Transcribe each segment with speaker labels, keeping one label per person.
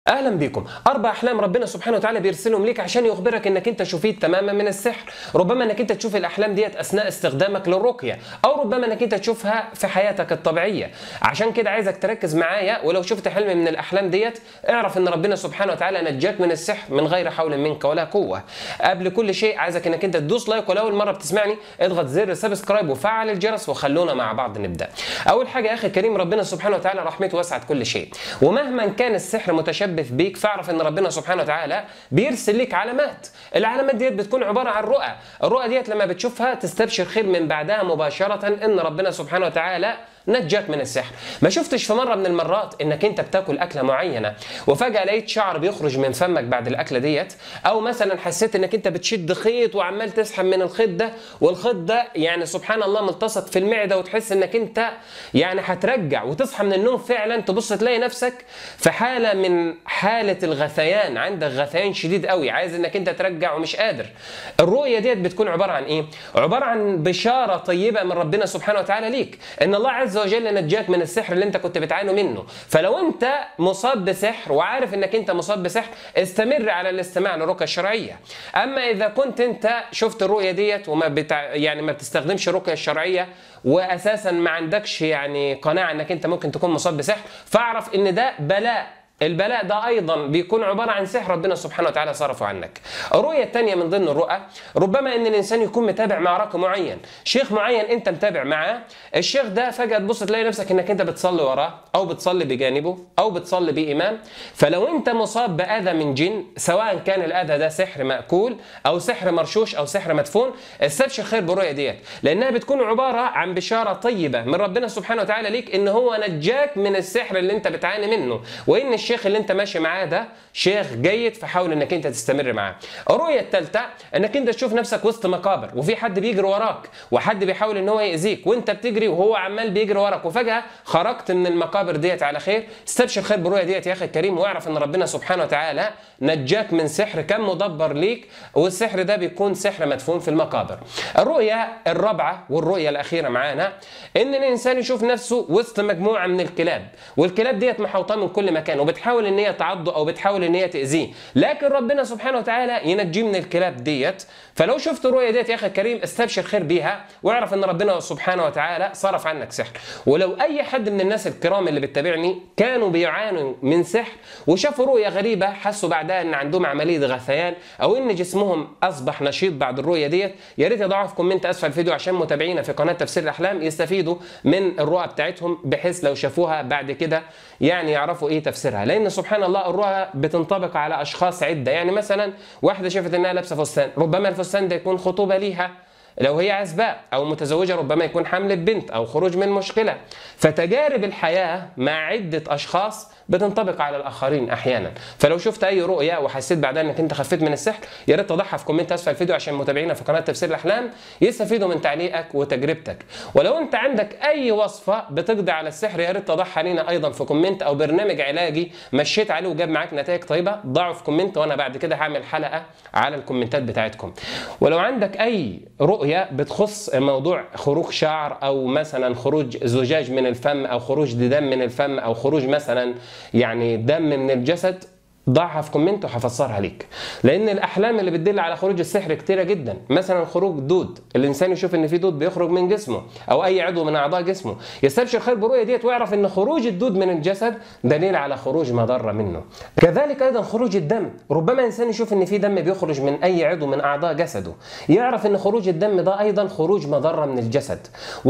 Speaker 1: اهلا بكم اربع احلام ربنا سبحانه وتعالى بيرسلهم ليك عشان يخبرك انك انت شفيت تماما من السحر ربما انك انت تشوف الاحلام ديت اثناء استخدامك للرقيه او ربما انك انت تشوفها في حياتك الطبيعيه عشان كده عايزك تركز معايا ولو شفت حلم من الاحلام ديت اعرف ان ربنا سبحانه وتعالى نجاك من السحر من غير حول منك ولا قوه قبل كل شيء عايزك انك انت تدوس لايك ولاول مره بتسمعني اضغط زر سبسكرايب وفعل الجرس وخلونا مع بعض نبدا اول حاجه يا اخي الكريم ربنا سبحانه وتعالى رحمته وسعت كل شيء ومهما كان السحر متشبث بيك فاعرف ان ربنا سبحانه وتعالى بيرسل لك علامات العلامات ديت بتكون عباره عن رؤى الرؤى ديت لما بتشوفها تستبشر خير من بعدها مباشره ان ربنا سبحانه وتعالى نجاك من السحر ما شفتش في مره من المرات انك انت بتاكل اكله معينه وفجاه لقيت شعر بيخرج من فمك بعد الاكله ديت او مثلا حسيت انك انت بتشد خيط وعمال تسحب من الخيط ده والخيط ده يعني سبحان الله ملتصق في المعده وتحس انك انت يعني هترجع وتصحى من النوم فعلا تبص تلاقي نفسك في حاله من حاله الغثيان عندك غثيان شديد قوي عايز انك انت ترجع ومش قادر الرؤيه ديت بتكون عباره عن ايه عباره عن بشاره طيبه من ربنا سبحانه وتعالى ليك ان الله عز وجل نجاك من السحر اللي انت كنت بتعاني منه فلو انت مصاب بسحر وعارف انك انت مصاب بسحر استمر على الاستماع للرقيه الشرعيه اما اذا كنت انت شفت الرؤيه ديت وما بتع... يعني ما بتستخدمش الرقيه الشرعيه واساسا ما عندكش يعني قناعه انك انت ممكن تكون مصاب بسحر فاعرف ان ده بلاء البلاء ده ايضا بيكون عباره عن سحر ربنا سبحانه وتعالى صرفه عنك. الرؤيه الثانيه من ضمن الرؤى ربما ان الانسان يكون متابع مع راقي معين، شيخ معين انت متابع معاه، الشيخ ده فجاه تبص تلاقي نفسك انك انت بتصلي وراه او بتصلي بجانبه او بتصلي بامام، فلو انت مصاب باذى من جن سواء كان الاذى ده سحر ماكول او سحر مرشوش او سحر مدفون، استبشر خير بالرؤيه ديت، لانها بتكون عباره عن بشاره طيبه من ربنا سبحانه وتعالى ليك ان هو نجاك من السحر اللي انت بتعاني منه، وان الشيخ اللي انت ماشي معاه ده شيخ جيد فحاول انك انت تستمر معاه. الرؤيه الثالثه انك انت تشوف نفسك وسط مقابر وفي حد بيجري وراك وحد بيحاول ان هو ياذيك وانت بتجري وهو عمال بيجري وراك وفجاه خرجت من المقابر ديت على خير استبشر خير بالرؤيه ديت يا اخي الكريم واعرف ان ربنا سبحانه وتعالى نجاك من سحر كان مدبر ليك والسحر ده بيكون سحر مدفون في المقابر. الرؤيه الرابعه والرؤيه الاخيره معانا ان الانسان يشوف نفسه وسط مجموعه من الكلاب والكلاب ديت محوطاه من كل مكان وبتحاول ان هي تعضه او بتحاول ان هي تاذيه لكن ربنا سبحانه وتعالى ينجيه من الكلاب ديت فلو شفت الرؤيه ديت يا اخي الكريم استبشر خير بيها واعرف ان ربنا سبحانه وتعالى صرف عنك سحر ولو اي حد من الناس الكرام اللي بتتابعني كانوا بيعانوا من سحر وشافوا رؤيه غريبه حسوا بعدها ان عندهم عمليه غثيان او ان جسمهم اصبح نشيط بعد الرؤيه ديت يا ريت يضعوا في كومنت اسفل الفيديو عشان متابعينا في قناه تفسير الاحلام يستفيدوا من الرؤى بتاعتهم بحيث لو شافوها بعد كده يعني يعرفوا ايه تفسيرها لان سبحان الله الرؤى بتنطبق على اشخاص عده يعني مثلا واحده شافت انها لابسه فستان ربما الفستان ده يكون خطوبه ليها لو هي عزباء او متزوجه ربما يكون حمل بنت او خروج من مشكله فتجارب الحياه مع عده اشخاص بتنطبق على الاخرين احيانا فلو شفت اي رؤيه وحسيت بعدها انك انت خفيت من السحر يا ريت تضعها في كومنت اسفل الفيديو عشان متابعينا في قناه تفسير الاحلام يستفيدوا من تعليقك وتجربتك ولو انت عندك اي وصفه بتقضي على السحر يا ريت تضعها لينا ايضا في كومنت او برنامج علاجي مشيت عليه وجاب معاك نتائج طيبه ضعه في كومنت وانا بعد كده هعمل حلقه على الكومنتات بتاعتكم ولو عندك اي رؤيه بتخص موضوع خروج شعر او مثلا خروج زجاج من الفم او خروج دم من الفم او خروج مثلا يعني دم من الجسد ضعها في كومنت وهفسرها ليك لان الاحلام اللي بتدل على خروج السحر كتيره جدا مثلا خروج دود الانسان يشوف ان في دود بيخرج من جسمه او اي عضو من اعضاء جسمه يستبشر خير بالرؤيه ديت ويعرف ان خروج الدود من الجسد دليل على خروج مضره منه كذلك ايضا خروج الدم ربما انسان يشوف ان في دم بيخرج من اي عضو من اعضاء جسده يعرف ان خروج الدم ده ايضا خروج مضره من الجسد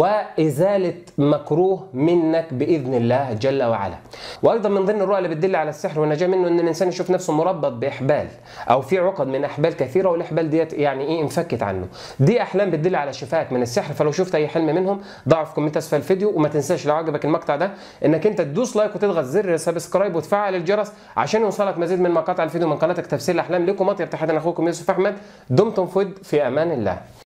Speaker 1: وازاله مكروه منك باذن الله جل وعلا وايضا من ضمن الرؤى اللي بتدل على السحر والنجاه منه ان الانسان يشوف نفسه مربط باحبال او في عقد من احبال كثيره والاحبال ديت يعني ايه انفكت عنه دي احلام بتدل على شفائك من السحر فلو شفت اي حلم منهم ضع في كومنت اسفل الفيديو وما تنساش لو عجبك المقطع ده انك انت تدوس لايك وتضغط زر سبسكرايب وتفعل الجرس عشان يوصلك مزيد من مقاطع الفيديو من قناتك تفسير الاحلام لكم اطيب تحيه اخوكم يوسف احمد دمتم في في امان الله